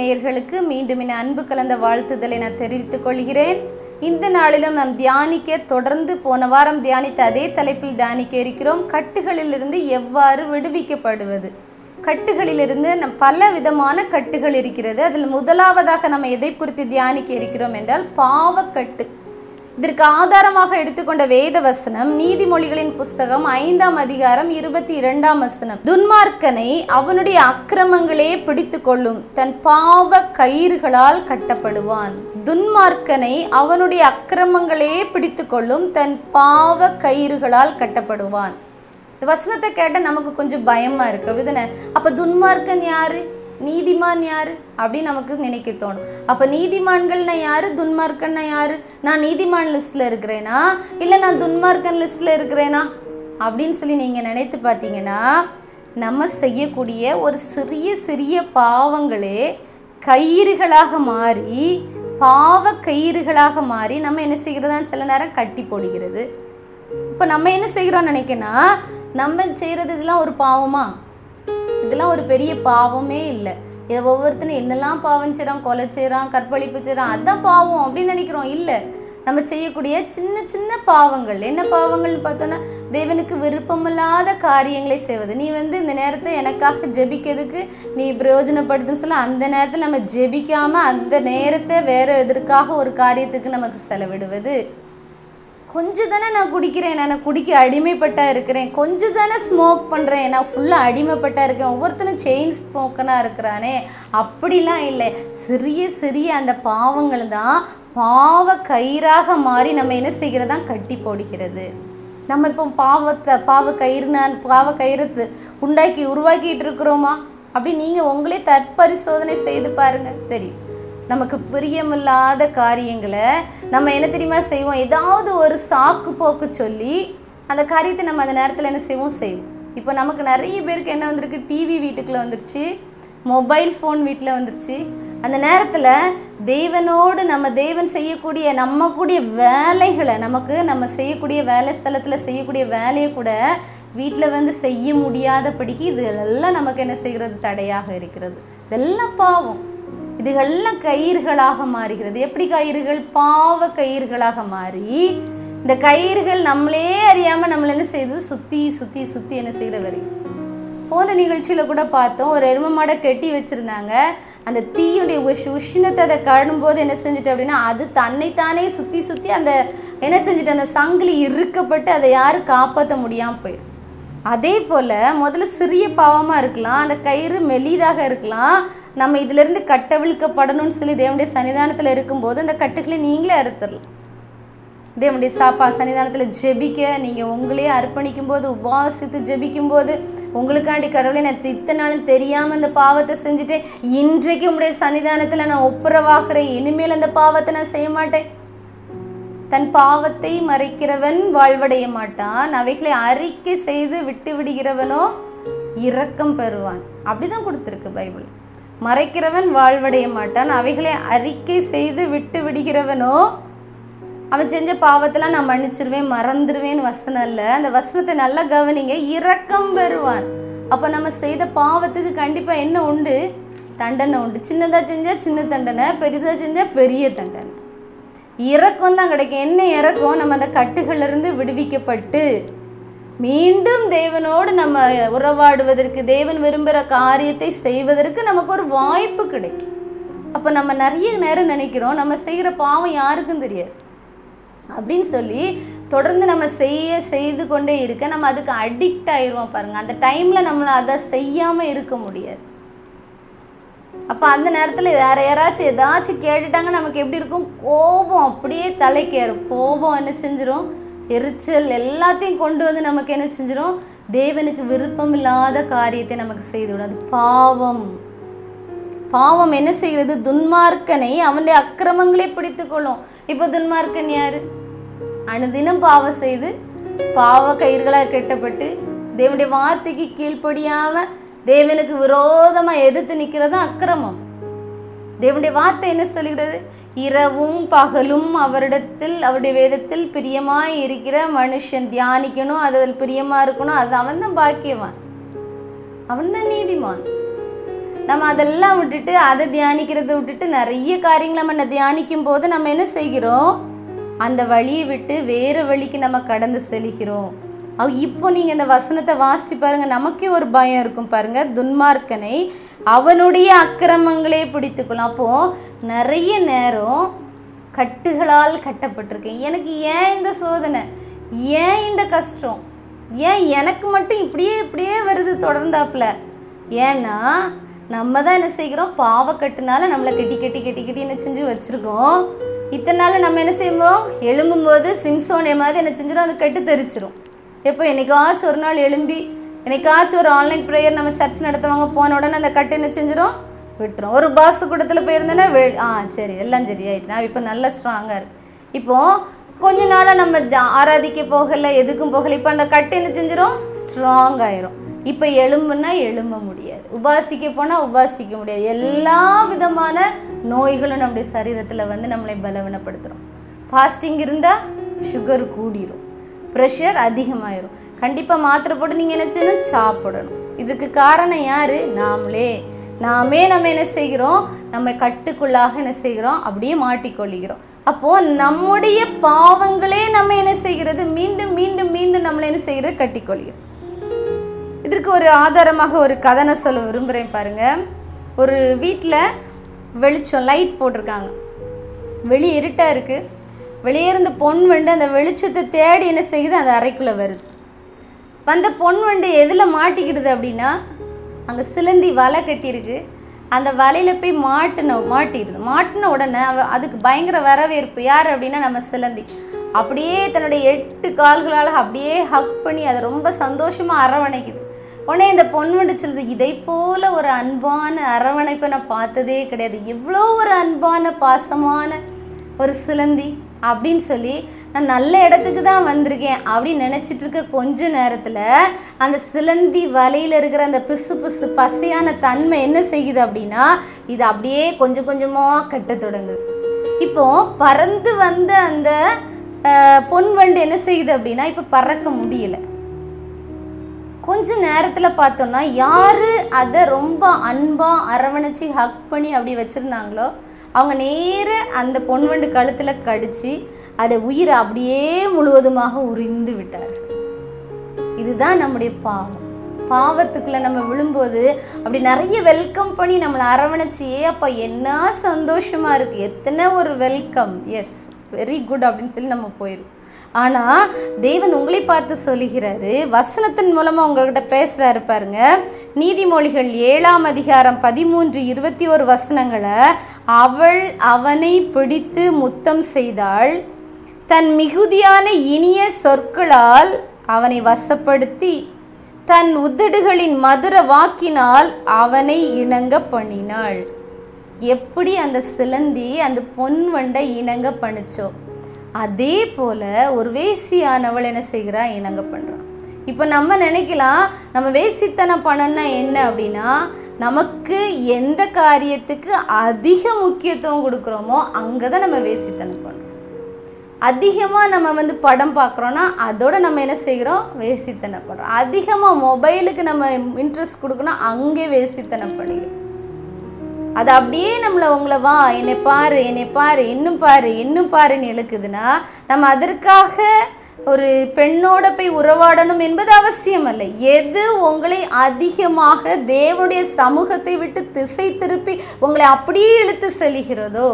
நேயர்களுக்கு மீண்டும் என் அன்பு கலந்த வாழ்த்துதலை நான் தெரிவித்துக் கொள்கிறேன் இந்த நாளிலும் நாம் தியானிக்க தொடர்ந்து போன வாரம் தியானித்த அதே தலைப்பில் தியானிக்க இருக்கிறோம் கட்டுகளிலிருந்து எவ்வாறு விடுவிக்கப்படுவது கட்டுகளிலிருந்து நம் பல விதமான கட்டுகள் இருக்கிறது அதில் முதலாவதாக நம்ம எதை குறித்து தியானிக்க இருக்கிறோம் என்றால் பாவக்கட்டு இதற்கு ஆதாரமாக எடுத்துக்கொண்ட வேத வசனம் நீதிமொழிகளின் புஸ்தகம் ஐந்தாம் அதிகாரம் இருபத்தி இரண்டாம் வசனம் துன்மார்க்கனை அவனுடைய அக்கிரமங்களே பிடித்து கொள்ளும் தன் பாவ கயிறுகளால் கட்டப்படுவான் துன்மார்க்கனை அவனுடைய அக்கிரமங்களே பிடித்து கொள்ளும் தன் பாவ கயிறுகளால் கட்டப்படுவான் இந்த வசனத்தை கேட்டால் நமக்கு கொஞ்சம் பயமா இருக்கு அப்படிதானே அப்ப துன்மார்க்கன் யாரு நீதிமான் யாரு அப்படின்னு நமக்கு நினைக்க தோணும் அப்ப நீதிமான்கள்னா யாரு துன்மார்க்கன்னா யாரு நான் நீதிமான் லிஸ்ட்ல இருக்கிறேனா இல்லை நான் துன்மார்க்கன் லிஸ்ட்ல இருக்கிறேனா அப்படின்னு சொல்லி நீங்க நினைத்து பார்த்தீங்கன்னா நம்ம செய்யக்கூடிய ஒரு சிறிய சிறிய பாவங்களே கயிறுகளாக மாறி பாவ கயிறுகளாக மாறி நம்ம என்ன செய்கிறதா சில நேரம் கட்டி போடுகிறது இப்போ நம்ம என்ன செய்கிறோம்னு நினைக்கனா நம்ம செய்கிறது இதெல்லாம் ஒரு பாவமா இதெல்லாம் ஒரு பெரிய பாவமே இல்லை இதை ஒவ்வொருத்தனும் என்னெல்லாம் பாவம் செய்கிறான் கொலை செய்கிறான் கற்பழிப்பு செய்கிறான் அதான் பாவம் அப்படின்னு நினைக்கிறோம் இல்லை நம்ம செய்யக்கூடிய சின்ன சின்ன பாவங்கள் என்ன பாவங்கள்னு பார்த்தோன்னா தேவனுக்கு விருப்பமில்லாத காரியங்களை செய்வது நீ வந்து இந்த நேரத்தை எனக்காக ஜெபிக்கிறதுக்கு நீ பிரயோஜனப்படுத்துன்னு சொல்ல அந்த நேரத்தில் நம்ம ஜெபிக்காம அந்த நேரத்தை வேற எதற்காக ஒரு காரியத்துக்கு நமக்கு செலவிடுவது கொஞ்சம் தானே நான் குடிக்கிறேன் நான் குடிக்க அடிமைப்பட்டா இருக்கிறேன் கொஞ்சம் தானே ஸ்மோக் பண்ணுறேன் நான் ஃபுல்லாக அடிமைப்பட்டா இருக்கேன் ஒவ்வொருத்தனும் செயின் ஸ்மோக்கனாக இருக்கிறானே அப்படிலாம் இல்லை சிறிய சிறிய அந்த பாவங்கள் தான் பாவ கயிறாக மாறி நம்ம என்ன செய்கிறதா கட்டி போடுகிறது நம்ம இப்போ பாவத்தை பாவ கயிறு நான் பாவ கயிறு உண்டாக்கி உருவாக்கிட்டு இருக்கிறோமா அப்படி நீங்கள் உங்களே தற்பரிசோதனை செய்து பாருங்க தெரியும் நமக்கு பிரியமில்லாத காரியங்களை நம்ம என்ன தெரியுமா செய்வோம் ஏதாவது ஒரு சாக்கு போக்கு சொல்லி அந்த காரியத்தை நம்ம அந்த நேரத்தில் என்ன செய்வோம் செய்வோம் இப்போ நமக்கு நிறைய பேருக்கு என்ன வந்திருக்கு டிவி வீட்டுக்குள்ளே வந்துருச்சு மொபைல் ஃபோன் வீட்டில் வந்துருச்சு அந்த நேரத்தில் தேவனோடு நம்ம தேவன் செய்யக்கூடிய நம்ம கூடிய வேலைகளை நமக்கு நம்ம செய்யக்கூடிய வேலை ஸ்தலத்தில் செய்யக்கூடிய வேலையை கூட வீட்டில் வந்து செய்ய முடியாதபடிக்கு இதெல்லாம் நமக்கு என்ன செய்கிறது தடையாக இருக்கிறது இதெல்லாம் பாவம் இதுகள்லாம் கயிறுகளாக மாறுகிறது எப்படி கயிறுகள் பாவ கயிறுகளாக மாறி இந்த கயிறுகள் நம்மளே அறியாமல் நம்மள என்ன செய்யுது சுற்றி சுற்றி சுற்றி என்ன செய்கிற வரை போன நிகழ்ச்சியில் கூட பார்த்தோம் ஒரு எரும மாடை கட்டி வச்சுருந்தாங்க அந்த தீயுடைய உஷ் உஷ்ணத்தை அதை கழும்போது என்ன செஞ்சுட்டு அப்படின்னா அது தன்னைத்தானே சுற்றி சுற்றி அந்த என்ன செஞ்சுட்டு அந்த சங்கிலி இறுக்கப்பட்டு அதை யாரும் காப்பாற்ற முடியாமல் போயிடும் அதே போல் முதல்ல சிறிய பாவமாக இருக்கலாம் அந்த கயிறு மெலிதாக இருக்கலாம் நம்ம இதிலிருந்து கட்டவிழ்க்கப்படணும்னு சொல்லி தேவனுடைய சன்னிதானத்தில் இருக்கும்போது அந்த கட்டுகளை நீங்களே அறுத்துடலாம் தேவனுடைய சாப்பா சன்னிதானத்தில் ஜெபிக்க நீங்கள் உங்களே அர்ப்பணிக்கும் போது உபாசித்து ஜெபிக்கும் போது உங்களுக்காண்டி கடவுளை நான் இத்தனை நாளும் தெரியாமல் அந்த பாவத்தை செஞ்சுட்டேன் இன்றைக்கு உங்களுடைய சன்னிதானத்தில் நான் ஒப்புரவாக்குறேன் இனிமேல் அந்த பாவத்தை நான் செய்ய மாட்டேன் தன் பாவத்தை மறைக்கிறவன் வாழ்வடைய மாட்டான் அவைகளை அறிக்கை செய்து விட்டு விடுகிறவனோ இரக்கம் பெறுவான் அப்படிதான் கொடுத்துருக்கு பைபிள் மறைக்கிறவன் வாழ்வடைய மாட்டான் அவைகளை அறிக்கை செய்து விட்டு விடுகிறவனோ அவன் செஞ்ச பாவத்தெல்லாம் நான் மன்னிச்சிருவேன் மறந்துடுவேன் வசனம் இல்லை அந்த வசனத்தை நல்லா கவனிங்க இரக்கம் பெறுவான் அப்போ நம்ம செய்த பாவத்துக்கு கண்டிப்பாக என்ன உண்டு தண்டனை உண்டு சின்னதாக செஞ்சால் சின்ன தண்டனை பெரிதாக செஞ்சால் பெரிய தண்டனை இறக்கம் தான் கிடைக்கும் என்ன இறக்கம் நம்ம அந்த கட்டுகளிலிருந்து விடுவிக்கப்பட்டு மீண்டும் தேவனோடு நம்ம உறவாடுவதற்கு தேவன் விரும்புகிற காரியத்தை செய்வதற்கு நமக்கு ஒரு வாய்ப்பு கிடைக்கும் அப்போ நம்ம நிறைய நேரம் நினைக்கிறோம் நம்ம செய்கிற பாவம் யாருக்கும் தெரியாது அப்படின்னு சொல்லி தொடர்ந்து நம்ம செய்ய செய்து கொண்டே இருக்க நம்ம அதுக்கு அடிக்ட் ஆயிடுவோம் பாருங்க அந்த டைமில் நம்மளை அதை செய்யாமல் இருக்க முடியாது அப்போ அந்த நேரத்தில் வேற யாராச்சும் ஏதாச்சும் கேட்டுட்டாங்க நமக்கு எப்படி இருக்கும் கோபம் அப்படியே தலைக்கேறும் கோபம் என்ன செஞ்சிரும் எரிச்சல் எல்லாத்தையும் கொண்டு வந்து நமக்கு என்ன செஞ்சிரும் தேவனுக்கு விருப்பம் இல்லாத காரியத்தை நமக்கு செய்துவிடும் அது பாவம் பாவம் என்ன செய்கிறது துன்மார்க்கனை அவனுடைய அக்கிரமங்களை பிடித்துக்கொள்ளும் இப்போ துன்மார்க்கன் யாரு அனுதினம் பாவம் செய்து பாவ கயிறுகளாக கெட்டப்பட்டு தேவனுடைய வார்த்தைக்கு கீழ்ப்படியாம தேவனுக்கு விரோதமா எதிர்த்து நிற்கிறது அக்கிரமம் தேவனுடைய வார்த்தை என்ன சொல்கிறது இரவும் பகலும் அவரிடத்தில் அவருடைய வேதத்தில் பிரியமாய் இருக்கிற மனுஷன் தியானிக்கணும் அதில் பிரியமா இருக்கணும் அது அவன் தான் பாக்கியவான் அவன் தான் நீதிமான் நம்ம அதெல்லாம் விட்டுட்டு அதை தியானிக்கிறதை விட்டுட்டு நிறைய காரியங்களை நம்ம தியானிக்கும் போது நம்ம என்ன செய்கிறோம் அந்த வழியை விட்டு வேறு வழிக்கு நம்ம கடந்து செல்கிறோம் அவ் இப்போ நீங்கள் இந்த வசனத்தை வாசிச்சு பாருங்க நமக்கே ஒரு பயம் இருக்கும் பாருங்க துன்மார்க்கனை அவனுடைய அக்கிரமங்களே பிடித்துக்கொள்ளும் அப்போ நிறைய நேரம் கட்டுகளால் கட்டப்பட்டிருக்கேன் எனக்கு ஏன் இந்த சோதனை ஏன் இந்த கஷ்டம் ஏன் எனக்கு மட்டும் இப்படியே இப்படியே வருது தொடர்ந்தாப்புல ஏன்னா நம்ம தான் என்ன செய்கிறோம் பாவக்கட்டுனால நம்மளை கெட்டி கெட்டி கெட்டி கெட்டி என்ன செஞ்சு வச்சுருக்கோம் இத்தனை நாள் நம்ம என்ன செய்வோம் எழும்பும்போது சிம்சோனே மாதிரி என்ன செஞ்சிடும் அது கட்டு தெரிச்சிரும் எப்போ என்னைக்காச்சும் ஒரு நாள் எழும்பி என்னைக்காச்சும் ஒரு ஆன்லைன் ப்ரேயர் நம்ம சர்ச் நடத்துவாங்க போன உடனே அந்த கட்டு என்ன செஞ்சிடும் விட்டுரும் ஒரு பாஸ் கூட்டத்தில் போயிருந்தேன்னா வெ ஆ சரி எல்லாம் சரி ஆயிட்டு நான் இப்போ நல்லா ஸ்ட்ராங்காக இருக்கு இப்போ கொஞ்ச நாளாக நம்ம த- ஆராதிக்க போகலை எதுக்கும் போகலை இப்போ அந்த கட்டு என்ன செஞ்சிடும் ஸ்ட்ராங் ஆயிரும் இப்போ எலும்புனா எழும்ப முடியாது உபாசிக்க போனால் உபாசிக்க முடியாது எல்லா விதமான நோய்களும் நம்முடைய சரீரத்தில் வந்து நம்மளை பலவீனப்படுத்துகிறோம் ஃபாஸ்டிங் இருந்தால் சுகர் கூடிரும் ப்ரெஷர் அதிகமாயிரும் கண்டிப்பாக மாத்திரை போட்டு நீங்கள் என்ன செய்யணும் சாப்பிடணும் இதுக்கு காரணம் யார் நாமளே நாமே நம்ம என்ன செய்கிறோம் நம்ம கட்டுக்குள்ளாக என்ன செய்கிறோம் அப்படியே மாட்டிக்கொள்கிறோம் அப்போ நம்முடைய பாவங்களே நம்ம என்ன செய்கிறது மீண்டும் மீண்டும் மீண்டும் நம்மளை என்ன செய்கிறது கட்டிக்கொள்கிறோம் இதற்கு ஒரு ஆதாரமாக ஒரு கதனை சொல்ல விரும்புகிறேன் பாருங்க ஒரு வீட்டில் வெளிச்சம் லைட் போட்டிருக்காங்க வெளியே இருட்டாக இருக்குது வெளியே இருந்த பொன் வண்டு அந்த வெளிச்சத்தை தேடி என்ன செய்யுது அந்த அறைக்குள்ளே வருது வந்த பொன் வண்டு எதில் மாட்டிக்கிடுது அப்படின்னா அங்கே சிலந்தி வலை கட்டியிருக்கு அந்த வலையில் போய் மாட்டின மாட்டிடுது மாட்டின உடனே அவ அதுக்கு பயங்கர வரவேற்பு யார் அப்படின்னா நம்ம சிலந்தி அப்படியே தன்னுடைய எட்டு கால்களால் அப்படியே ஹக் பண்ணி அதை ரொம்ப சந்தோஷமாக அரவணைக்குது உடனே இந்த பொன் வண்டு சொல்லுது இதை போல ஒரு அன்பான அரவணைப்பை நான் பார்த்ததே கிடையாது எவ்வளோ ஒரு அன்பான பாசமான ஒரு சிலந்தி அப்படின்னு சொல்லி நான் நல்ல இடத்துக்கு தான் வந்திருக்கேன் அப்படின்னு நினச்சிட்டு இருக்க கொஞ்ச நேரத்தில் அந்த சிலந்தி வலையில் இருக்கிற அந்த பிசு பிசு பசையான தன்மை என்ன செய்யுது அப்படின்னா இது அப்படியே கொஞ்சம் கொஞ்சமாக கட்ட தொடங்குது இப்போ பறந்து வந்த அந்த அஹ், பொன் வண்டு என்ன செய்யுது அப்படின்னா இப்போ பறக்க முடியல கொஞ்ச நேரத்தில் பார்த்தோம்னா யார் அதை ரொம்ப அன்பாக அரவணைச்சி ஹக் பண்ணி அப்படி வச்சுருந்தாங்களோ அவங்க நேர அந்த பொன்வண்டு கழுத்தில் கடிச்சு அதை உயிரை அப்படியே முழுவதுமாக உறிந்து விட்டார் இதுதான் நம்முடைய பாவம் பாவத்துக்குள்ளே நம்ம விழும்போது அப்படி நிறைய வெல்கம் பண்ணி நம்மளை அரவணைச்சி ஏ அப்பா என்ன சந்தோஷமாக இருக்குது எத்தனை ஒரு வெல்கம் எஸ் வெரி குட் அப்படின்னு சொல்லி நம்ம போயிடும் ஆனால் தேவன் உங்களை பார்த்து சொல்லுகிறாரு வசனத்தின் மூலமாக உங்கள்கிட்ட பேசுகிறாரு பாருங்க நீதிமொழிகள் ஏழாம் அதிகாரம் பதிமூன்று இருபத்தி ஒரு வசனங்களை அவள் அவனை பிடித்து முத்தம் செய்தாள் தன் மிகுதியான இனிய சொற்களால் அவனை வசப்படுத்தி தன் உதடுகளின் மதுர வாக்கினால் அவனை இணங்க பண்ணினாள் எப்படி அந்த சிலந்தி அந்த பொன் வண்டை இணங்க பண்ணுச்சோ அதே போல ஒரு வேசியானவள் என்ன செய்கிறா இணங்க பண்ணுறான் இப்போ நம்ம நினைக்கலாம் நம்ம வேசித்தனம் பண்ணனா என்ன அப்படின்னா நமக்கு எந்த காரியத்துக்கு அதிக முக்கியத்துவம் கொடுக்குறோமோ அங்கே தான் நம்ம வேசித்தனம் பண்ணுறோம் அதிகமாக நம்ம வந்து படம் பார்க்குறோன்னா அதோட நம்ம என்ன செய்கிறோம் வேசித்தனம் பண்ணுறோம் அதிகமாக மொபைலுக்கு நம்ம இன்ட்ரெஸ்ட் கொடுக்கணும் அங்கே வேசித்தனம் பண்ணிக்கிறோம் அது அப்படியே நம்மளை உங்களை வா என்னை பாரு என்னை பாரு இன்னும் பாரு இன்னும் பாருன்னு இழுக்குதுன்னா நம்ம அதற்காக ஒரு பெண்ணோட போய் உறவாடணும் என்பது அவசியம் அல்ல எது உங்களை அதிகமாக தேவனுடைய சமூகத்தை விட்டு திசை திருப்பி உங்களை அப்படியே இழுத்து செல்கிறதோ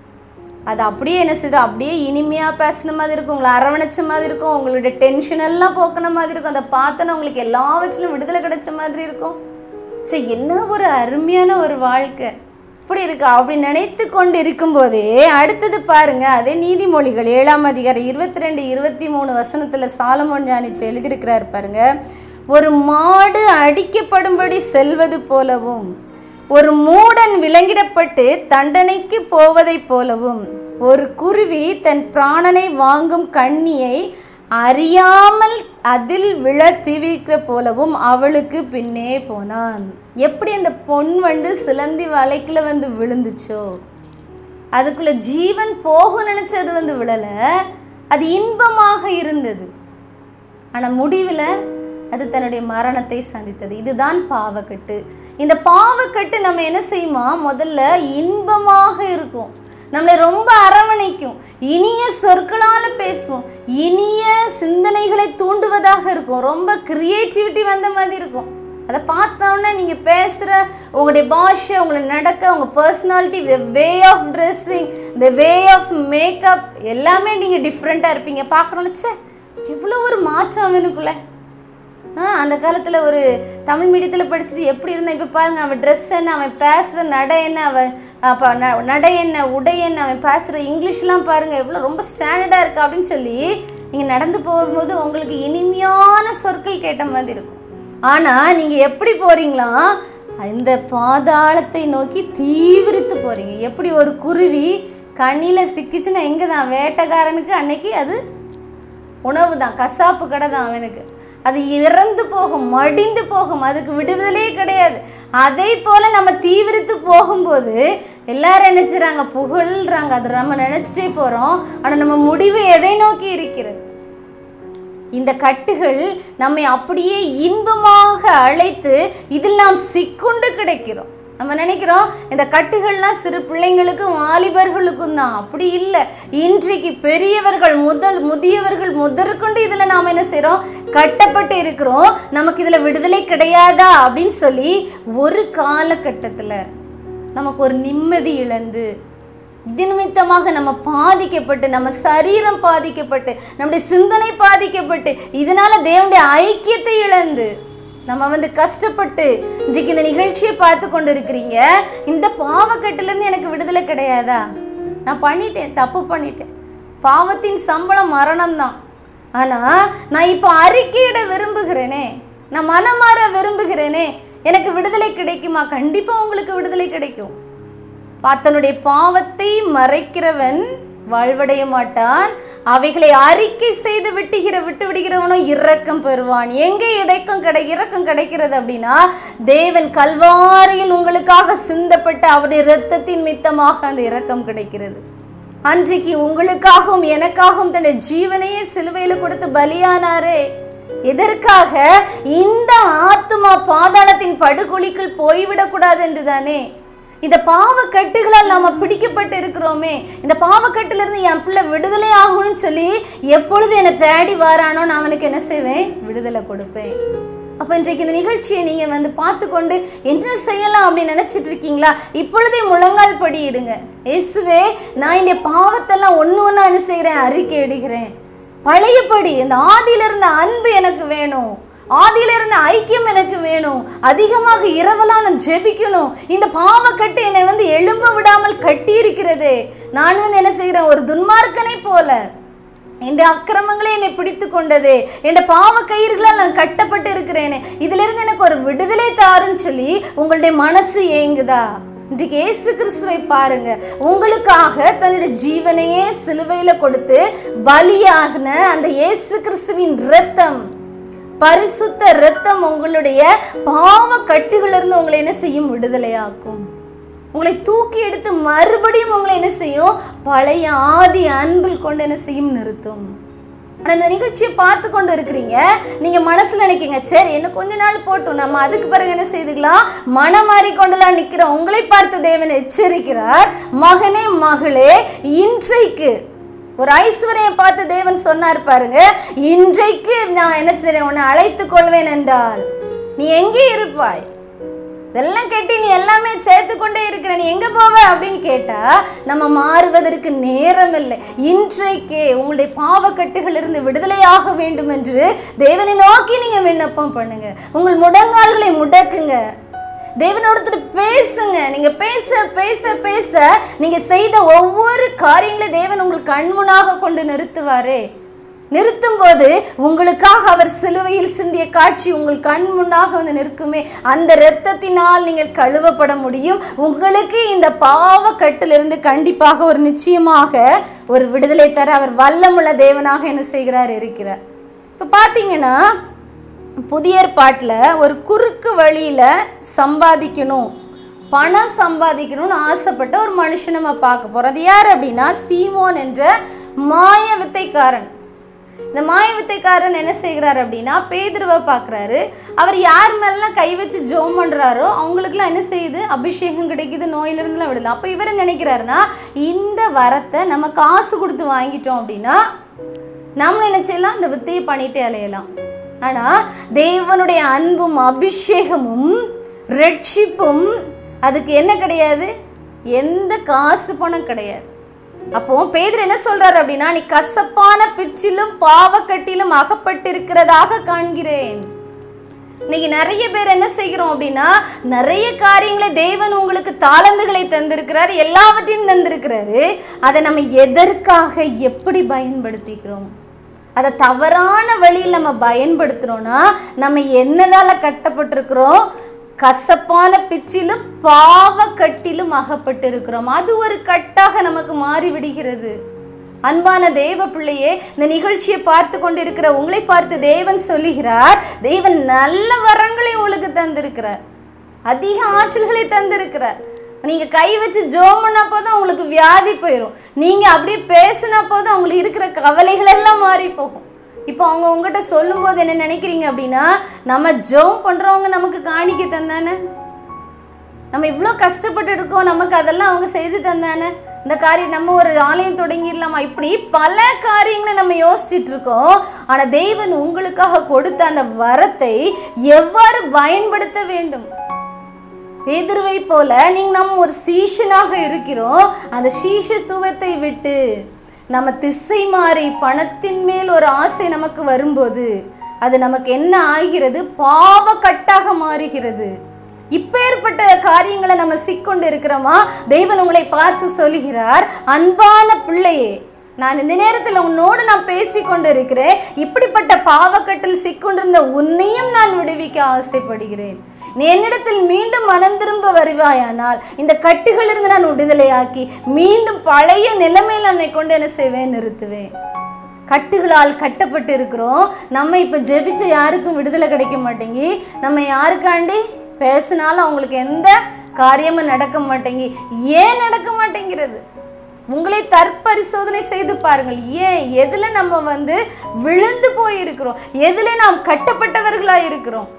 அது அப்படியே என்ன செய்யும் அப்படியே இனிமையாக பேசின மாதிரி இருக்கும் உங்களை அரவணைச்ச மாதிரி இருக்கும் உங்களுடைய டென்ஷன் எல்லாம் போக்கின மாதிரி இருக்கும் அதை பார்த்தோன்னா உங்களுக்கு எல்லாவற்றிலும் விடுதலை கிடைச்ச மாதிரி இருக்கும் சரி என்ன ஒரு அருமையான ஒரு வாழ்க்கை இப்படி இருக்கு அப்படி நினைத்து கொண்டு இருக்கும்போதே அடுத்தது பாருங்க அதே நீதிமொழிகள் ஏழாம் அதிகாரம் இருபத்தி ரெண்டு இருபத்தி மூணு வசனத்தில் சாலமோன் ஞானிச்சு எழுதியிருக்கிறார் பாருங்க ஒரு மாடு அடிக்கப்படும்படி செல்வது போலவும் ஒரு மூடன் விலங்கிடப்பட்டு தண்டனைக்கு போவதைப் போலவும் ஒரு குருவி தன் பிராணனை வாங்கும் கண்ணியை அறியாமல் அதில் விழ தீவிக்கிற போலவும் அவளுக்கு பின்னே போனான் எப்படி அந்த பொன் வண்டு சிலந்தி வலைக்குள்ள வந்து விழுந்துச்சோ அதுக்குள்ள ஜீவன் போகும் நினைச்சது வந்து விழலை அது இன்பமாக இருந்தது ஆனால் முடிவில் அது தன்னுடைய மரணத்தை சந்தித்தது இதுதான் பாவக்கட்டு இந்த பாவக்கட்டு நம்ம என்ன செய்யுமா முதல்ல இன்பமாக இருக்கும் நம்மளை ரொம்ப அரவணைக்கும் இனிய சொற்களால பேசும் இனிய சிந்தனைகளை தூண்டுவதாக இருக்கும் ரொம்ப கிரியேட்டிவிட்டி வந்த மாதிரி இருக்கும் அதை பார்த்தோன்னே நீங்கள் பேசுகிற உங்களுடைய பாஷை உங்களை நடக்க உங்கள் personality the way of dressing the way of makeup எல்லாமே நீங்கள் டிஃப்ரெண்ட்டாக இருப்பீங்க பார்க்குறோம்ல ச்சே எவ்வளோ ஒரு மாற்றம் அவனுக்குள்ள ஆ அந்த காலத்தில் ஒரு தமிழ் மீடியத்தில் படிச்சுட்டு எப்படி இருந்தான் இப்போ பாருங்க அவன் ட்ரெஸ் என்ன அவன் பேசுகிற நடை என்ன அவன் அப்போ ந- நடை என்ன உடை என்ன அவன் பேசுகிற இங்கிலீஷ்லாம் பாருங்க எவ்வளோ ரொம்ப ஸ்டாண்டர்டாக இருக்கா அப்படின்னு சொல்லி நீங்கள் நடந்து போகும்போது உங்களுக்கு இனிமையான சொற்கள் கேட்ட மாதிரி இருக்கும் ஆனால் நீங்கள் எப்படி போறீங்களா இந்த பாதாளத்தை நோக்கி தீவிரித்து போறீங்க எப்படி ஒரு குருவி கண்ணியில் சிக்கிச்சுன்னா எங்கே தான் வேட்டைக்காரனுக்கு அன்னைக்கு அது உணவு தான் கசாப்பு கடை தான் அவனுக்கு அது இறந்து போகும் மடிந்து போகும் அதுக்கு விடுதலையே கிடையாது அதே போல் நம்ம தீவிரித்து போகும்போது எல்லாரும் நினைச்சுறாங்க புகழ்றாங்க அது நம்ம நினச்சிட்டே போகிறோம் ஆனால் நம்ம முடிவு எதை நோக்கி இருக்கிறது இந்த கட்டுகள் நம்மை அப்படியே இன்பமாக அழைத்து இதில் நாம் சிக்குண்டு கிடைக்கிறோம் நம்ம நினைக்கிறோம் இந்த கட்டுகள்லாம் சிறு பிள்ளைங்களுக்கும் வாலிபர்களுக்கும் தான் அப்படி இல்லை இன்றைக்கு பெரியவர்கள் முதல் முதியவர்கள் முதற்கொண்டு இதில் நாம் என்ன செய்கிறோம் கட்டப்பட்டு இருக்கிறோம் நமக்கு இதில் விடுதலை கிடையாதா அப்படின்னு சொல்லி ஒரு காலகட்டத்தில் நமக்கு ஒரு நிம்மதி இழந்து இது நிமித்தமாக நம்ம பாதிக்கப்பட்டு நம்ம சரீரம் பாதிக்கப்பட்டு நம்முடைய சிந்தனை பாதிக்கப்பட்டு இதனால தேவனுடைய ஐக்கியத்தை இழந்து நம்ம வந்து கஷ்டப்பட்டு இன்றைக்கு இந்த நிகழ்ச்சியை பார்த்து கொண்டு இருக்கிறீங்க இந்த பாவக்கட்டிலேருந்து எனக்கு விடுதலை கிடையாதா நான் பண்ணிட்டேன் தப்பு பண்ணிட்டேன் பாவத்தின் சம்பளம் மரணம்தான் ஆனால் நான் இப்போ அறிக்கையிட விரும்புகிறேனே நான் மனமாற விரும்புகிறேனே எனக்கு விடுதலை கிடைக்குமா கண்டிப்பாக உங்களுக்கு விடுதலை கிடைக்கும் தன்னுடைய பாவத்தை மறைக்கிறவன் வாழ்வடைய மாட்டான் அவைகளை அறிக்கை செய்து விட்டுகிற விட்டு விடுகிறவனோ இரக்கம் பெறுவான் எங்கே இடைக்கம் கிடை இரக்கம் கிடைக்கிறது அப்படின்னா தேவன் கல்வாரியில் உங்களுக்காக சிந்தப்பட்ட அவருடைய இரத்தத்தின் மித்தமாக அந்த இரக்கம் கிடைக்கிறது அன்றைக்கு உங்களுக்காகவும் எனக்காகவும் தன்னுடைய ஜீவனையே சிலுவையில் கொடுத்து பலியானாரே எதற்காக இந்த ஆத்துமா பாதாளத்தின் படுகொலிக்குள் போய்விடக்கூடாது என்றுதானே இந்த பாவக்கட்டுகளால் நாம பிடிக்கப்பட்டு இருக்கிறோமே இந்த பாவக்கட்டிலிருந்து என் பிள்ளை விடுதலை ஆகணும்னு சொல்லி எப்பொழுது என்னை தேடி வாரானோ நான் அவனுக்கு என்ன செய்வேன் விடுதலை கொடுப்பேன் அப்போ இன்றைக்கு இந்த நிகழ்ச்சியை நீங்கள் வந்து பார்த்து கொண்டு என்ன செய்யலாம் அப்படின்னு நினச்சிட்டு இருக்கீங்களா இப்பொழுதே முழங்கால் படி இருங்க இயேசுவே நான் இந்த பாவத்தெல்லாம் ஒன்று ஒன்றா என்ன செய்கிறேன் அறிக்கை இடுகிறேன் பழையபடி இந்த ஆதியில இருந்த அன்பு எனக்கு வேணும் ஆதியில இருந்த ஐக்கியம் எனக்கு வேணும் அதிகமாக இரவெல்லாம் நான் ஜெபிக்கணும் இந்த பாவக்கட்டு என்னை வந்து எழும்ப விடாமல் கட்டி இருக்கிறது நான் வந்து என்ன செய்கிறேன் ஒரு துன்மார்க்கனை போல என் அக்கிரமங்களே என்னை பிடித்து கொண்டது என் பாவ கயிறுகளால் நான் கட்டப்பட்டு இருக்கிறேனே இதிலிருந்து எனக்கு ஒரு விடுதலை தாருன்னு சொல்லி உங்களுடைய மனசு ஏங்குதா இன்றைக்கு இயேசு கிறிஸ்துவை பாருங்க உங்களுக்காக தன்னுடைய ஜீவனையே சிலுவையில கொடுத்து பலியாகின அந்த இயேசு கிறிஸ்துவின் இரத்தம் பரிசுத்த இரத்தம் உங்களுடைய பாவ கட்டுகளிலிருந்து உங்களை என்ன செய்யும் விடுதலையாக்கும் உங்களை தூக்கி எடுத்து மறுபடியும் உங்களை என்ன செய்யும் பழைய ஆதி அன்பில் கொண்டு என்ன செய்யும் நிறுத்தும் ஆனால் இந்த நிகழ்ச்சியை பார்த்து கொண்டு இருக்கிறீங்க நீங்கள் மனசில் நினைக்கிங்க சரி என்ன கொஞ்ச நாள் போட்டும் நம்ம அதுக்கு பிறகு என்ன செய்துக்கலாம் மனம் மாறிக்கொண்டுலாம் நிற்கிறோம் உங்களை பார்த்து தேவன் எச்சரிக்கிறார் மகனே மகளே இன்றைக்கு ஒரு ஐஸ்வர்யை பார்த்து தேவன் சொன்னார் பாருங்க இன்றைக்கு நான் என்ன செய்றேன் உன்னை அழைத்துக் கொள்வேன் என்றால் நீ எங்கே இருப்பாய் இதெல்லாம் கெட்டி நீ எல்லாமே சேர்த்து கொண்டே இருக்கிற நீ எங்க போவ அப்படின்னு கேட்டா நம்ம மாறுவதற்கு நேரம் இல்லை இன்றைக்கே உங்களுடைய பாவக்கட்டுகள் இருந்து விடுதலையாக வேண்டும் என்று தேவனை நோக்கி நீங்க விண்ணப்பம் பண்ணுங்க உங்கள் முடங்கால்களை முடக்குங்க தேவனோடத்துல பேசுங்க நீங்க பேச பேச பேச நீங்க செய்த ஒவ்வொரு காரியங்களையும் தேவன் உங்களுக்கு கண்முனாக கொண்டு நிறுத்துவாரே நிறுத்தும் போது உங்களுக்காக அவர் சிலுவையில் சிந்திய காட்சி உங்கள் கண் முன்னாக வந்து நிற்குமே அந்த இரத்தத்தினால் நீங்கள் கழுவப்பட முடியும் உங்களுக்கு இந்த பாவ கட்டிலிருந்து கண்டிப்பாக ஒரு நிச்சயமாக ஒரு விடுதலை தர அவர் வல்லமுள்ள தேவனாக என்ன செய்கிறார் இருக்கிறார் இப்போ பார்த்தீங்கன்னா புதிய ஏற்பாட்டில் ஒரு குறுக்கு வழியில் சம்பாதிக்கணும் பணம் சம்பாதிக்கணும்னு ஆசைப்பட்ட ஒரு மனுஷன் நம்ம பார்க்க போகிறோம் அது யார் அப்படின்னா சீமோன் என்ற மாய வித்தைக்காரன் இந்த மாயவித்தைக்காரன் என்ன செய்கிறார் அப்படின்னா பேதுருவை பார்க்குறாரு அவர் யார் மேலாம் கை வச்சு ஜோம் பண்ணுறாரோ அவங்களுக்குலாம் என்ன செய்யுது அபிஷேகம் கிடைக்குது நோயிலிருந்துலாம் விடலாம் அப்போ இவர் என்ன நினைக்கிறாருன்னா இந்த வரத்தை நம்ம காசு கொடுத்து வாங்கிட்டோம் அப்படின்னா நம்ம நினைச்செல்லாம் இந்த வித்தையை பண்ணிட்டே அலையலாம் ஆனால் தேவனுடைய அன்பும் அபிஷேகமும் ரட்சிப்பும் அதுக்கு என்ன கிடையாது எந்த காசு பணம் கிடையாது அப்போ பேதர் என்ன சொல்றாரு அப்படின்னா நீ கசப்பான பிச்சிலும் பாவக்கட்டிலும் அகப்பட்டிருக்கிறதாக காண்கிறேன் இன்னைக்கு நிறைய பேர் என்ன செய்கிறோம் அப்படின்னா நிறைய காரியங்களை தேவன் உங்களுக்கு தாளந்துகளை தந்திருக்கிறார் எல்லாவற்றையும் தந்திருக்கிறாரு அதை நம்ம எதற்காக எப்படி பயன்படுத்திக்கிறோம் அதை தவறான வழியில் நம்ம பயன்படுத்துறோம்னா நம்ம என்னதால கட்டப்பட்டிருக்கிறோம் கசப்பான பிச்சிலும் பாவக்கட்டிலும் அகப்பட்டிருக்கிறோம் அது ஒரு கட்டாக நமக்கு மாறி விடுகிறது அன்பான தேவ பிள்ளையே இந்த நிகழ்ச்சியை பார்த்து கொண்டிருக்கிற உங்களை பார்த்து தேவன் சொல்லுகிறார் தேவன் நல்ல வரங்களை உங்களுக்கு தந்திருக்கிறார் அதிக ஆற்றல்களை தந்திருக்கிறார் நீங்க கை வச்சு ஜோம் பண்ண போதும் உங்களுக்கு வியாதி போயிடும் நீங்க அப்படியே பேசின போதும் உங்களுக்கு இருக்கிற கவலைகள் எல்லாம் மாறி போகும் இப்போ அவங்க உங்ககிட்ட சொல்லும்போது என்ன நினைக்கிறீங்க அப்படின்னா நம்ம ஜோம் பண்றவங்க நமக்கு காணிக்க தந்தானே நம்ம இவ்வளோ கஷ்டப்பட்டு இருக்கோம் நமக்கு அதெல்லாம் அவங்க செய்து தந்தானே இந்த காரியம் நம்ம ஒரு ஆலயம் தொடங்கிடலாமா இப்படி பல காரியங்களை நம்ம யோசிச்சுட்டு இருக்கோம் ஆனால் தெய்வன் உங்களுக்காக கொடுத்த அந்த வரத்தை எவ்வாறு பயன்படுத்த வேண்டும் பேதுருவை போல நீங்க நம்ம ஒரு சீஷனாக இருக்கிறோம் அந்த சீஷத்துவத்தை விட்டு நம்ம திசை மாறி பணத்தின் மேல் ஒரு ஆசை நமக்கு வரும்போது அது நமக்கு என்ன ஆகிறது பாவக்கட்டாக மாறுகிறது இப்பேற்பட்ட காரியங்களை நம்ம சிக்கொண்டு இருக்கிறோமா தெய்வன் உங்களை பார்த்து சொல்லுகிறார் அன்பான பிள்ளையே நான் இந்த நேரத்தில் உன்னோடு நான் பேசி கொண்டு இருக்கிறேன் இப்படிப்பட்ட பாவக்கட்டில் சிக்கொண்டிருந்த உன்னையும் நான் விடுவிக்க ஆசைப்படுகிறேன் நீ என்னிடத்தில் மீண்டும் மனம் திரும்ப வருவாயானால் இந்த கட்டுகளிலிருந்து நான் விடுதலையாக்கி மீண்டும் பழைய நிலைமையில் என்னை கொண்டு என்ன செய்வேன் நிறுத்துவேன் கட்டுகளால் கட்டப்பட்டு இருக்கிறோம் நம்ம இப்போ ஜெபிச்ச யாருக்கும் விடுதலை கிடைக்க மாட்டேங்கி நம்ம யாருக்காண்டி பேசினாலும் அவங்களுக்கு எந்த காரியமும் நடக்க மாட்டேங்கி ஏன் நடக்க மாட்டேங்கிறது உங்களை தற்பரிசோதனை செய்து பாருங்கள் ஏன் எதில் நம்ம வந்து விழுந்து போயிருக்கிறோம் எதில் நாம் கட்டப்பட்டவர்களாக இருக்கிறோம்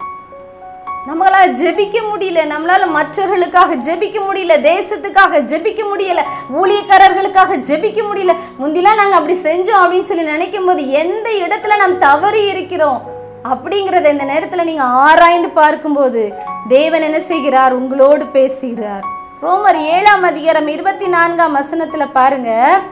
நம்மளால ஜெபிக்க முடியல நம்மளால மற்றவர்களுக்காக ஜெபிக்க முடியல தேசத்துக்காக ஜெபிக்க முடியல ஊழியக்காரர்களுக்காக ஜெபிக்க முடியல முந்திலாம் நாங்கள் அப்படி செஞ்சோம் அப்படின்னு சொல்லி நினைக்கும் போது எந்த இடத்துல நாம் தவறி இருக்கிறோம் அப்படிங்கிறத இந்த நேரத்தில் நீங்கள் ஆராய்ந்து பார்க்கும்போது தேவன் என்ன செய்கிறார் உங்களோடு பேசுகிறார் ரோமர் ஏழாம் அதிகாரம் இருபத்தி நான்காம் வசனத்தில் பாருங்க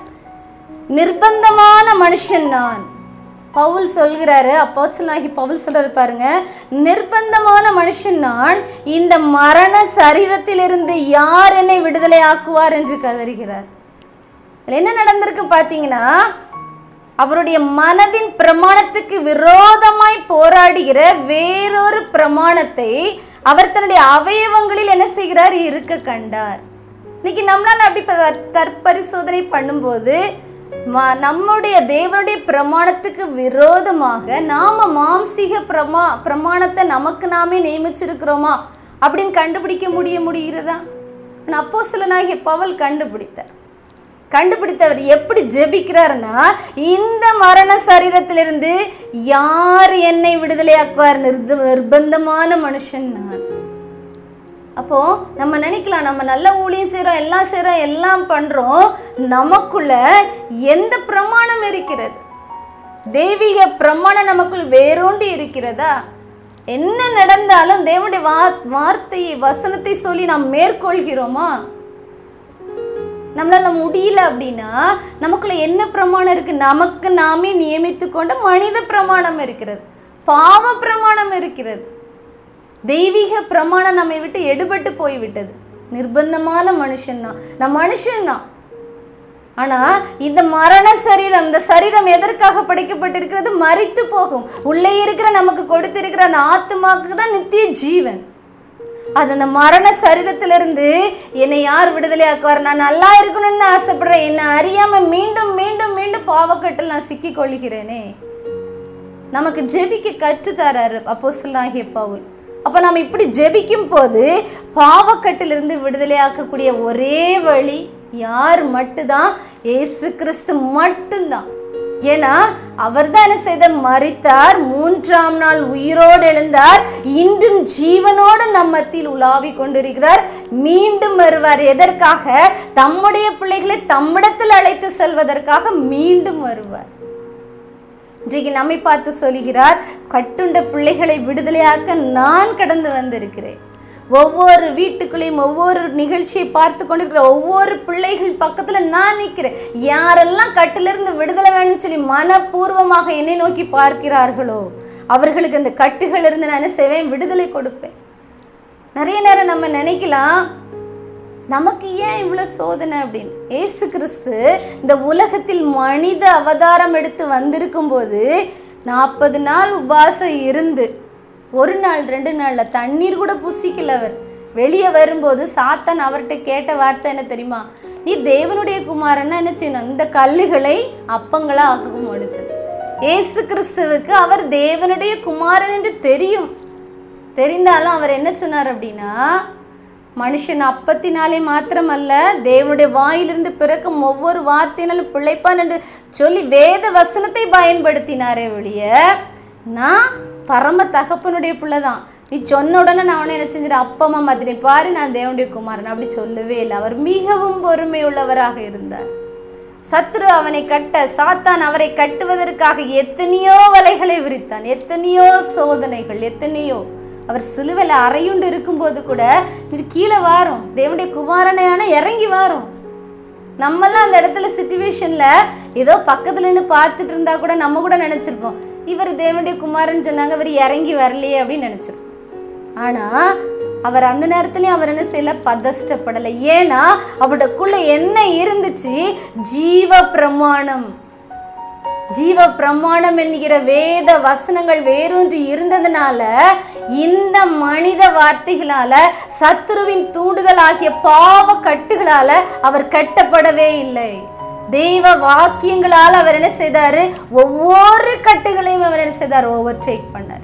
நிர்பந்தமான மனுஷன் நான் பவுல் சொல்கிறாரு அப்போஸ்தலனாகி பவுல் சொல்றாரு பாருங்க நிர்பந்தமான மனுஷன் நான் இந்த மரண சரீரத்திலிருந்து யார் என்னை விடுதலை ஆக்குவார் என்று கதறுகிறார் இதுல என்ன நடந்திருக்கு பார்த்தீங்கன்னா அவருடைய மனதின் பிரமாணத்துக்கு விரோதமாய் போராடுகிற வேறொரு பிரமாணத்தை அவர் தன்னுடைய அவயவங்களில் என்ன செய்கிறார் இருக்க கண்டார் இன்னைக்கு நம்மளால அப்படி ப- தற்பரிசோதனை பண்ணும்போது ம- நம்முடைய தேவனுடைய பிரமாணத்துக்கு விரோதமாக நாம மாம்சீக பிரமா பிரமாணத்தை நமக்கு நாமே நியமிச்சிருக்கிறோமா அப்படின்னு கண்டுபிடிக்க முடிய முடிகிறதா அப்போ சிலனாகிய பவுல் கண்டுபிடித்தார் கண்டுபிடித்தவர் எப்படி ஜெபிக்கிறாருன்னா இந்த மரண சரீரத்திலிருந்து யார் என்னை விடுதலையாக்குவார் நிர்த நிர்பந்தமான மனுஷன் நான் அப்போ நம்ம நினைக்கலாம் நம்ம நல்ல ஊழியம் செய்கிறோம் எல்லாம் செய்கிறோம் எல்லாம் பண்ணுறோம் நமக்குள்ள எந்த பிரமாணம் இருக்கிறது தெய்வீக பிரமாணம் நமக்குள் வேரூண்டி இருக்கிறதா என்ன நடந்தாலும் தேவனுடைய வா வார்த்தையை வசனத்தை சொல்லி நாம் மேற்கொள்கிறோமா நம்மளால முடியல அப்படின்னா நமக்குள்ள என்ன பிரமாணம் இருக்கு நமக்கு நாமே நியமித்து கொண்ட மனித பிரமாணம் இருக்கிறது பாவ பிரமாணம் இருக்கிறது தெய்வீக பிரமாணம் நம்மை விட்டு எடுபட்டு போய்விட்டது நிர்பந்தமான மனுஷன்தான் நான் மனுஷன்தான் ஆனா இந்த மரண சரீரம் இந்த சரீரம் எதற்காக படைக்கப்பட்டிருக்கிறது மரித்து போகும் உள்ளே இருக்கிற நமக்கு கொடுத்திருக்கிற அந்த ஆத்மாவுக்கு தான் நித்திய ஜீவன் அது அந்த மரண சரீரத்திலிருந்து என்னை யார் விடுதலையாக்குவார் நான் நல்லா இருக்கணும்னு ஆசைப்படுறேன் என்னை அறியாம மீண்டும் மீண்டும் மீண்டும் பாவக்கட்டில் நான் சிக்கிக் கொள்கிறேனே நமக்கு ஜெபிக்க கற்றுத்தராரு அப்போஸ்தலனாகிய பவுல் அப்போ நம்ம இப்படி ஜெபிக்கும் போது பாவக்கட்டிலிருந்து விடுதலையாக்கக்கூடிய ஒரே வழி யார் மட்டும்தான் இயேசு கிறிஸ்து மட்டும்தான் ஏன்னா அவர் தான் என்ன செய்தார் மறித்தார் மூன்றாம் நாள் உயிரோடு எழுந்தார் இன்றும் ஜீவனோடு நம் மத்தியில் உலாவி கொண்டிருக்கிறார் மீண்டும் வருவார் எதற்காக தம்முடைய பிள்ளைகளை தம்மிடத்தில் அழைத்து செல்வதற்காக மீண்டும் வருவார் இன்றைக்கு நம்மை பார்த்து சொல்கிறார் கட்டுண்ட பிள்ளைகளை விடுதலையாக்க நான் கடந்து வந்திருக்கிறேன் ஒவ்வொரு வீட்டுக்குள்ளேயும் ஒவ்வொரு நிகழ்ச்சியை பார்த்து கொண்டிருக்கிற ஒவ்வொரு பிள்ளைகள் பக்கத்துல நான் நிற்கிறேன் யாரெல்லாம் கட்டிலிருந்து விடுதலை வேணும்னு சொல்லி மனப்பூர்வமாக என்னை நோக்கி பார்க்கிறார்களோ அவர்களுக்கு அந்த கட்டுகள் இருந்து நான் என்ன செய்வேன் விடுதலை கொடுப்பேன் நிறைய நேரம் நம்ம நினைக்கலாம் நமக்கு ஏன் இவ்வளோ சோதனை அப்படின்னு ஏசு கிறிஸ்து இந்த உலகத்தில் மனித அவதாரம் எடுத்து வந்திருக்கும் போது நாற்பது நாள் உபாசம் இருந்து ஒரு நாள் ரெண்டு நாளில் தண்ணீர் கூட புசிக்கல அவர் வெளியே வரும்போது சாத்தான் அவர்கிட்ட கேட்ட வார்த்தை என்ன தெரியுமா நீ தேவனுடைய குமாரன்னா என்ன செய்யணும் இந்த கல்லுகளை அப்பங்களா ஆக்க முடிச்சது ஏசு கிறிஸ்துவுக்கு அவர் தேவனுடைய குமாரன் என்று தெரியும் தெரிந்தாலும் அவர் என்ன சொன்னார் அப்படின்னா மனுஷன் அப்பத்தினாலே மாத்திரமல்ல தேவனுடைய வாயிலிருந்து பிறக்கும் ஒவ்வொரு வார்த்தையினாலும் பிழைப்பான் என்று சொல்லி வேத வசனத்தை பயன்படுத்தினாரே ஒழிய நான் பரம தகப்பனுடைய பிள்ளை தான் நீ சொன்ன உடனே நான் அவனை என்ன செஞ்சிட்டேன் அப்பமா மாதிரி பாரு நான் தேவனுடைய குமாரன் அப்படி சொல்லவே இல்லை அவர் மிகவும் பொறுமை உள்ளவராக இருந்தார் சத்ரு அவனை கட்ட சாத்தான் அவரை கட்டுவதற்காக எத்தனையோ வலைகளை விரித்தான் எத்தனையோ சோதனைகள் எத்தனையோ அவர் சிலுவையில் அறையுண்டு இருக்கும்போது கூட இது கீழே வாரும் தேவனுடைய குமாரனையான இறங்கி வாரும் நம்மெல்லாம் அந்த இடத்துல சுச்சுவேஷன்ல ஏதோ பக்கத்துல நின்று பார்த்துட்டு இருந்தா கூட நம்ம கூட நினைச்சிருப்போம் இவர் தேவனுடைய குமாரன் சொன்னாங்க இவர் இறங்கி வரலையே அப்படின்னு நினைச்சிருப்போம் ஆனா அவர் அந்த நேரத்துலயும் அவர் என்ன செய்யல பதஷ்டப்படலை ஏன்னா அவருக்குள்ள என்ன இருந்துச்சு ஜீவ பிரமாணம் ஜீவ பிரமாணம் என்கிற வேத வசனங்கள் வேரூன்றி இருந்ததுனால இந்த மனித வார்த்தைகளால சத்துருவின் தூண்டுதல் ஆகிய பாவ கட்டுகளால அவர் கட்டப்படவே இல்லை தெய்வ வாக்கியங்களால் அவர் என்ன செய்தாரு ஒவ்வொரு கட்டுகளையும் அவர் என்ன செய்தார் ஓவர் டேக் பண்ணார்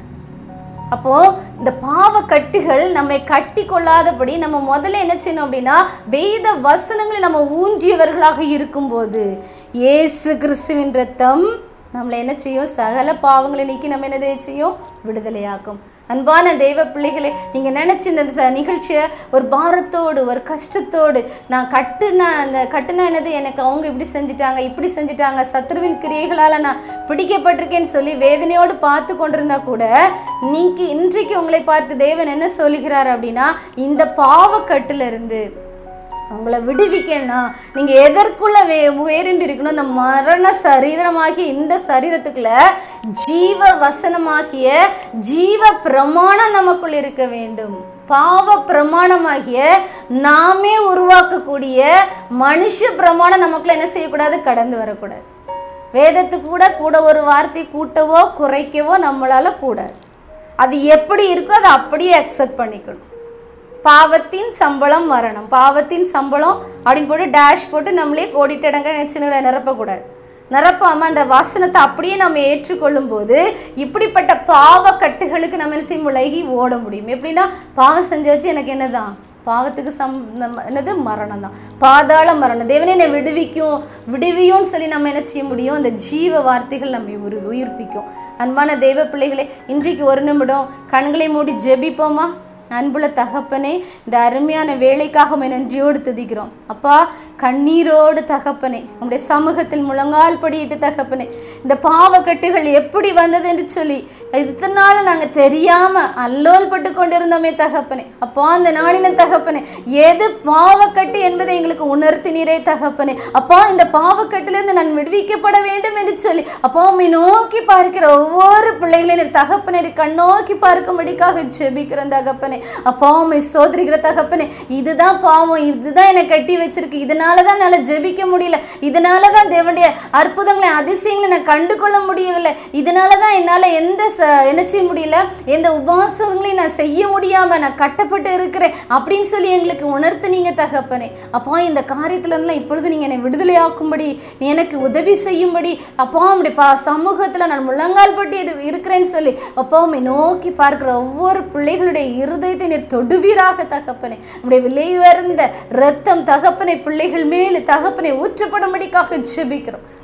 அப்போ இந்த பாவ கட்டுகள் நம்மை கட்டி கொள்ளாதபடி நம்ம முதல்ல என்ன செய்யணும் அப்படின்னா வேத வசனங்களை நம்ம ஊன்றியவர்களாக இருக்கும்போது இயேசு கிறிஸ்துவின் ரத்தம் நம்மளை என்ன செய்யும் சகல பாவங்களை நீக்கி நம்ம என்ன செய்யும் விடுதலையாக்கும் அன்பான தெய்வ பிள்ளைகளே நீங்கள் நினச்சி இந்த ச- நிகழ்ச்சியை ஒரு பாரத்தோடு ஒரு கஷ்டத்தோடு நான் கட்டுன அந்த கட்டுன என்னது எனக்கு அவங்க இப்படி செஞ்சுட்டாங்க இப்படி செஞ்சுட்டாங்க சத்ருவின் கிரியைகளால் நான் பிடிக்கப்பட்டிருக்கேன்னு சொல்லி வேதனையோடு பார்த்து கொண்டிருந்தா கூட நீங்க இன்றைக்கு உங்களை பார்த்து தேவன் என்ன சொல்கிறார் அப்படின்னா இந்த பாவக்கட்டிலிருந்து உங்களை விடுவிக்கணும்னா நீங்க எதற்குள்ள வே வேறிண்டு இருக்கணும் இந்த மரண சரீரமாகிய இந்த சரீரத்துக்குள்ள ஜீவ வசனமாகிய ஜீவ பிரமாணம் நமக்குள் இருக்க வேண்டும் பாவ பிரமாணமாகிய நாமே உருவாக்கக்கூடிய மனுஷ பிரமாணம் நமக்குள்ள என்ன செய்யக்கூடாது கடந்து வரக்கூடாது வேதத்துக்கு கூட கூட ஒரு வார்த்தை கூட்டவோ குறைக்கவோ நம்மளால கூடாது அது எப்படி இருக்கோ அதை அப்படியே அக்செப்ட் பண்ணிக்கணும் பாவத்தின் சம்பளம் மரணம் பாவத்தின் சம்பளம் அப்படின்னு போட்டு டேஷ் போட்டு நம்மளே கோடிட்டடங்க சின்ன நிரப்பக்கூடாது நிரப்பாம அந்த வாசனத்தை அப்படியே நம்ம ஏற்றுக்கொள்ளும் போது இப்படிப்பட்ட பாவ கட்டுகளுக்கு நம்ம என்ன செய்ய விலகி ஓட முடியும் எப்படின்னா பாவம் செஞ்சாச்சு எனக்கு என்னதான் பாவத்துக்கு சம் நம்ம என்னது மரணம் தான் பாதாள மரணம் தேவனே என்னை விடுவிக்கும் விடுவியும்னு சொல்லி நம்ம என்ன செய்ய முடியும் அந்த ஜீவ வார்த்தைகள் நம்ம உரு உயிர்ப்பிக்கும் அன்பான தெய்வ பிள்ளைகளே இன்றைக்கு ஒரு நிமிடம் கண்களை மூடி ஜெபிப்போமா அன்புள்ள தகப்பனே இந்த அருமையான வேலைக்காக உம்மை நன்றியோடு துதிக்கிறோம் அப்பா கண்ணீரோடு தகப்பனே உங்களுடைய சமூகத்தில் முழங்கால் படியிட்டு தகப்பனே இந்த பாவக்கட்டுகள் எப்படி வந்தது என்று சொல்லி இத்தனை நாள் நாங்கள் தெரியாம அல்லோல் பட்டு கொண்டிருந்தோமே தகப்பனே அப்பா அந்த நாளின தகப்பனே எது பாவக்கட்டு என்பதை எங்களுக்கு உணர்த்தினீரே தகப்பனே அப்பா இந்த பாவக்கட்டிலிருந்து நான் விடுவிக்கப்பட வேண்டும் என்று சொல்லி அப்பா உம்மை நோக்கி பார்க்கிற ஒவ்வொரு பிள்ளைகளையும் நீர் தகப்பனே நீர் கண்ணோக்கி பார்க்கும்படிக்காக ஜெபிக்கிறேன் தகப்பனே அப்பா உம்மை சோதரிக்கிற தகப்பனே இதுதான் பாவம் இதுதான் என்னை கட்டி வச்சிருக்கு இதனால தான் என்னால் ஜெபிக்க முடியல இதனால தான் தேவனுடைய அற்புதங்களை அதிசயங்களை நான் கண்டு கொள்ள முடியவில்லை இதனால தான் என்னால் எந்த ச என்ன செய்ய முடியல எந்த உபவாசங்களையும் நான் செய்ய முடியாமல் நான் கட்டப்பட்டு இருக்கிறேன் அப்படின்னு சொல்லி எங்களுக்கு உணர்த்துனீங்க தகப்பனே அப்பா இந்த காரியத்துல இருந்தெல்லாம் இப்பொழுது நீங்கள் என்னை விடுதலையாக்கும்படி நீ எனக்கு உதவி செய்யும்படி அப்பா உம்முடைய பா சமூகத்தில் நான் முழங்கால் பட்டு இரு- இருக்கிறேன்னு சொல்லி அப்பா உம்மை நோக்கி பார்க்கிற ஒவ்வொரு பிள்ளைகளுடைய இருதயத்தை நீர் தொடுவீராக தகப்பனே உம்முடைய விலை உயர்ந்த ரத்தம் தகப்பனை பிள்ளைகள் மேல் தகப்பனை ஊற்றப்படும்படிக்காக ஜெபிக்கிறோம்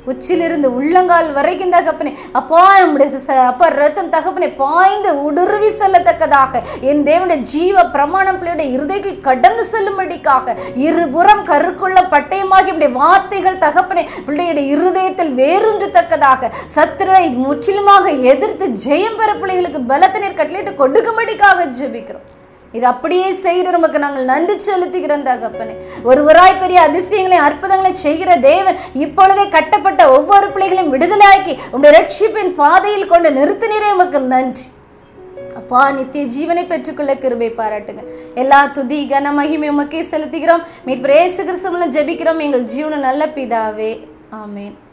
உச்சிலிருந்து உள்ளங்கால் வரைக்கும் தகப்பனே அப்பா நம்முடைய ச- அப்பா ரத்தம் தகப்பனே பாய்ந்து உடுருவி செல்லத்தக்கதாக என் தேவனுடைய ஜீவ பிரமாணம் பிள்ளையுடைய இருதைகள் கடந்து செல்லும்படிக்காக இருபுறம் கருக்குள்ள பட்டயமாகி நம்முடைய வார்த்தைகள் தகப்பனே பிள்ளையுடைய இருதயத்தில் வேரூன்றத்தக்கதாக சத்துரை முற்றிலுமாக எதிர்த்து ஜெயம் பெற பிள்ளைகளுக்கு பலத்தினர் கட்டளையிட்டு கொடுக்கும்படிக்காக ஜெபிக்கிறோம் இது அப்படியே செய்கிற நமக்கு நாங்கள் நன்றி செலுத்துகிறோம் தகப்பனே ஒருவராய் பெரிய அதிசயங்களை அற்புதங்களை செய்கிற தேவன் இப்பொழுதே கட்டப்பட்ட ஒவ்வொரு பிள்ளைகளையும் விடுதலையாக்கி உங்களுடைய ரட்சிப்பின் பாதையில் கொண்டு நிறுத்தினரே உமக்கு நன்றி அப்பா நித்திய ஜீவனை பெற்றுக்கொள்ள கிருபை பாராட்டுங்க எல்லா துதி கன மகிமை உமக்கே செலுத்துகிறோம் மீட் பிரேசு கிறிஸ்துவ ஜெபிக்கிறோம் எங்கள் ஜீவன நல்ல பிதாவே ஆமென்